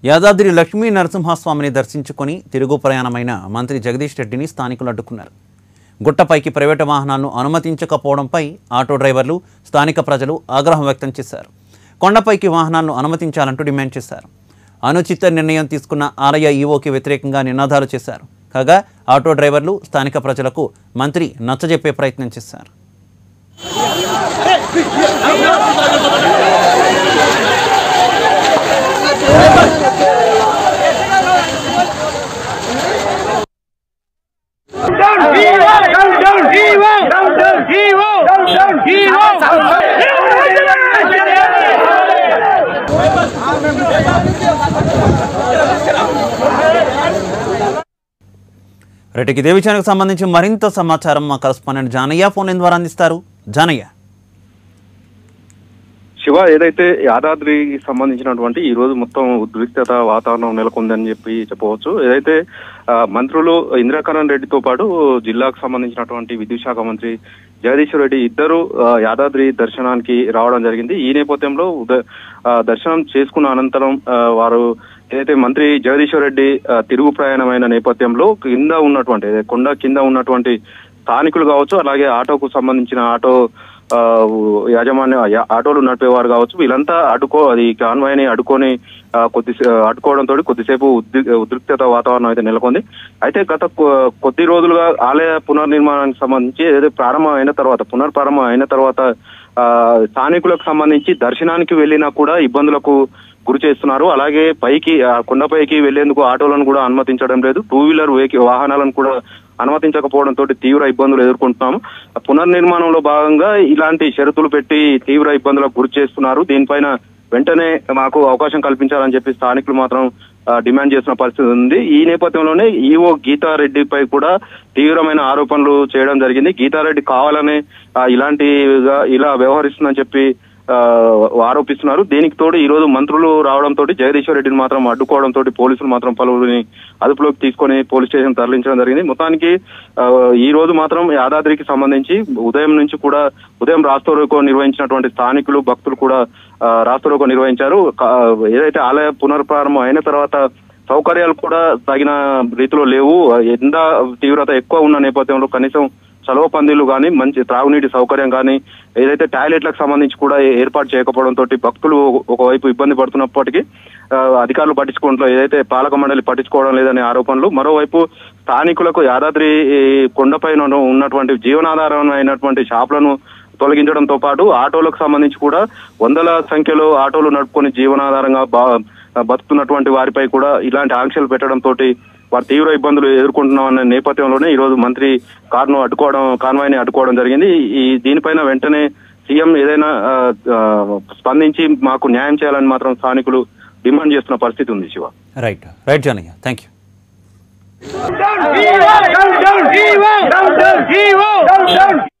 యాదాద్రి లక్ష్మీ నరసింహస్వామిని దర్శించుకొని తిరుగు ప్రయాణమైన మంత్రి జగదీష్ రెడ్డిని స్థానికులు అడ్డుకున్నారు గుట్టపైకి ప్రైవేటు వాహనాలను అనుమతించకపోవడంపై ఆటో డ్రైవర్లు స్థానిక ప్రజలు ఆగ్రహం వ్యక్తం చేశారు కొండపైకి వాహనాలను అనుమతించాలంటూ డిమాండ్ చేశారు అనుచిత నిర్ణయం తీసుకున్న ఆలయ ఈవోకి వ్యతిరేకంగా నినాదాలు చేశారు కాగా ఆటో డ్రైవర్లు స్థానిక ప్రజలకు మంత్రి నచ్చజెప్పే ప్రయత్నం చేశారు down, Evo! Down, down, Evo! Down, down, Evo! Down, down, Evo! Right ఇదే విషయానికి సంబంధించి మరింత సమాచారం మా కరస్పాండెంట్ జానయ్య ఫోన్ లైన్ ద్వారా అందిస్తారు జానయ్య శివ ఏదైతే యాదాద్రికి సంబంధించినటువంటి ఈ రోజు మొత్తం ఉద్రిక్తత వాతావరణం నెలకొందని చెప్పి చెప్పవచ్చు ఏదైతే ఆ, మంత్రులు ఇందిరాకరణ్ రెడ్డితో పాటు జిల్లాకు సంబంధించినటువంటి విద్యుత్ శాఖ మంత్రి జగదీశ్వర్ రెడ్డి ఇద్దరు ఆ, యాదాద్రి దర్శనానికి రావడం జరిగింది ఈ నేపథ్యంలో ఉద- ఆ, దర్శనం చేసుకున్న అనంతరం ఆ, వారు ఏదైతే మంత్రి జగదీశ్వర్ రెడ్డి ఆ, తిరుగు ప్రయాణమైన నేపథ్యంలో కింద ఉన్నటువంటి ఏదైతే కొండ కింద ఉన్నటువంటి స్థానికులు కావచ్చు అలాగే ఆటోకు సంబంధించిన ఆటో ఆ, యాజమాన్య యా- ఆటోలు నడిపేవారు కావచ్చు వీళ్ళంతా అడ్డుకో అది కాన్వాయ్ని అడ్డుకొని ఆ, కొద్ది అడ్డుకోవడంతో కొద్దిసేపు ఉద్రి ఉద్రిక్తత వాతావరణం అయితే నెలకొంది అయితే గత కొ- కొద్ది రోజులుగా ఆలయ పునర్నిర్మాణానికి సంబంధించి ఏదైతే ప్రారంభం అయిన తర్వాత పునర్ప్రారంభం అయిన తర్వాత ఆ, స్థానికులకు సంబంధించి దర్శనానికి వెళ్ళినా కూడా ఇబ్బందులకు గురి చేస్తున్నారు అలాగే పైకి ఆ కొండపైకి వెళ్లేందుకు ఆటోలను కూడా అనుమతించడం లేదు టూ వీలర్ వెహికల్ వాహనాలను కూడా అనుమతించకపోవడంతో తీవ్ర ఇబ్బందులు ఎదుర్కొంటున్నాము పునర్నిర్మాణంలో భాగంగా ఇలాంటి షరతులు పెట్టి తీవ్ర ఇబ్బందులకు గురి చేస్తున్నారు దీనిపైన వెంటనే మాకు అవకాశం కల్పించాలని చెప్పి స్థానికులు మాత్రం ఆ, డిమాండ్ చేసిన పరిస్థితి ఉంది ఈ నేపథ్యంలోనే ఈఓ గీతారెడ్డిపై కూడా తీవ్రమైన ఆరోపణలు చేయడం జరిగింది గీతారెడ్డి కావాలనే ఆ, ఇలాంటిగా ఇలా వ్యవహరిస్తుందని చెప్పి ఆ, ఆరోపిస్తున్నారు దీనికి తోడు ఈ రోజు మంత్రులు రావడంతో జగదీశ్వర్ రెడ్డిని మాత్రం అడ్డుకోవడంతో పోలీసులు మాత్రం పలువురిని అదుపులోకి తీసుకొని పోలీస్ స్టేషన్ తరలించడం జరిగింది మొత్తానికి ఆ, ఈ రోజు మాత్రం యాదాద్రికి సంబంధించి ఉదయం నుంచి కూడా ఉదయం రాస్తోరోకో నిర్వహించినటువంటి స్థానికులు భక్తులు కూడా ఆ, రాస్తోరోకో నిర్వహించారు కా- ఏదైతే ఆలయ పునర్ప్రారంభం అయిన తర్వాత సౌకర్యాలు కూడా తగిన రీతిలో లేవు ఎండ తీవ్రత ఎక్కువ ఉన్న నేపథ్యంలో కనీసం చలవ పందిళ్లు కానీ మంచి త్రాగునీటి సౌకర్యం కానీ ఏదైతే టాయిలెట్లకు సంబంధించి కూడా ఏ- ఏర్పాటు చేయకపోవడంతో భక్తులు ఒకవైపు ఇబ్బంది పడుతున్నప్పటికీ ఆ, అధికారులు పట్టించుకోవడంలో ఏదైతే పాలక మండలి పట్టించుకోవడం లేదనే ఆరోపణలు మరోవైపు స్థానికులకు యాదాద్రి ఈ కొండపైన ఉన్న- ఉన్నటువంటి జీవనాధారం అయినటువంటి షాపులను తొలగించడంతో పాటు ఆటోలకు సంబంధించి కూడా వందల సంఖ్యలో ఆటోలు నడుపుకొని జీవనాధారంగా బా బతుకుతున్నటువంటి వారిపై కూడా ఇలాంటి ఆంక్షలు పెట్టడం తోటి వారు తీవ్ర ఇబ్బందులు ఎదుర్కొంటున్నాం అనే నేపథ్యంలోనే ఈ రోజు మంత్రి కారును అడ్డుకోవడం కాన్వాయ్ని అడ్డుకోవడం జరిగింది ఈ దీనిపైన వెంటనే సీఎం ఏదైనా ఆ, ఆ, స్పందించి మాకు న్యాయం చేయాలని మాత్రం స్థానికులు డిమాండ్ చేస్తున్న పరిస్థితి ఉంది Shiva right right Janaiah thank you Down, Evo! Down, down, Evo! Down, down, Evo! Down, down,